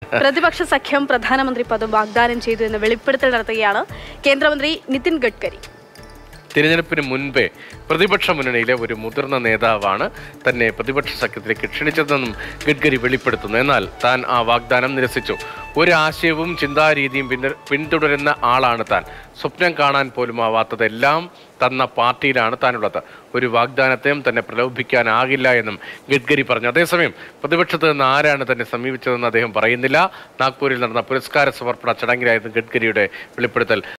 പ്രതിപക്ഷ സഖ്യം പ്രധാനമന്ത്രി പദം വാഗ്ദാനം ചെയ്തു എന്ന് വെളിപ്പെടുത്തൽ നടത്തുകയാണ് കേന്ദ്രമന്ത്രി നിതിൻ ഗഡ്കരി തിരഞ്ഞെടുപ്പിന് മുൻപേ പ്രതിപക്ഷ മുന്നണിയിലെ ഒരു മുതിർന്ന നേതാവാണ് തന്നെ പ്രതിപക്ഷ സഖ്യത്തിലേക്ക് ക്ഷണിച്ചതെന്നും ഗഡ്കരി വെളിപ്പെടുത്തുന്നു എന്നാൽ താൻ ആ വാഗ്ദാനം നിരസിച്ചു ഒരു ആശയവും ചിന്താരീതിയും പിന്തു- പിന്തുടരുന്ന ആളാണ് താൻ സ്വപ്നം കാണാൻ പോലും ആവാത്തതെല്ലാം തന്ന പാർട്ടിയിലാണ് താനുള്ളത് ഒരു വാഗ്ദാനത്തെയും തന്നെ പ്രലോഭിക്കാനാകില്ല എന്നും ഗഡ്കരി പറഞ്ഞു അതേസമയം പ്രതിപക്ഷത്ത് നിന്ന് ആരാണ് തന്നെ സമീപിച്ചതെന്ന് അദ്ദേഹം പറയുന്നില്ല നാഗ്പൂരിൽ നടന്ന പുരസ്കാര സമർപ്പണ ചടങ്ങിലായിരുന്നു ഗഡ്കരിയുടെ വെളിപ്പെടുത്തൽ